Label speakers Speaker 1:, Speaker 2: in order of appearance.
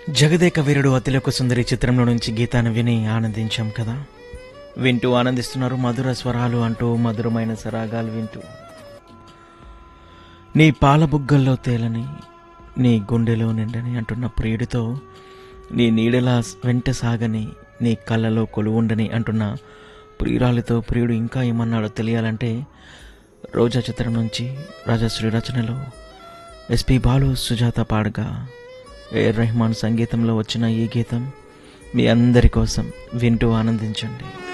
Speaker 1: జగదేక వీరుడు అతిలోక సుందరి చిత్రంలో నుంచి గీతాన్ని విని ఆనందించాం కదా వింటూ ఆనందిస్తున్నారు మధుర స్వరాలు అంటూ మధురమైన సరాగాలు వింటూ నీ పాల బుగ్గల్లో తేలని నీ గుండెలో నిండని అంటున్న ప్రియుడితో నీ నీడలా వెంట సాగని నీ కళ్ళలో కొలువుండని అంటున్న ప్రియురాలితో ప్రియుడు ఇంకా ఏమన్నాడో తెలియాలంటే రోజా చిత్రం నుంచి రాజశ్రీ రచనలో ఎస్పి బాలు సుజాత పాడగా ఏఆర్ రెహమాన్ సంగీతంలో వచ్చిన ఈ గీతం మీ అందరి కోసం వింటూ ఆనందించండి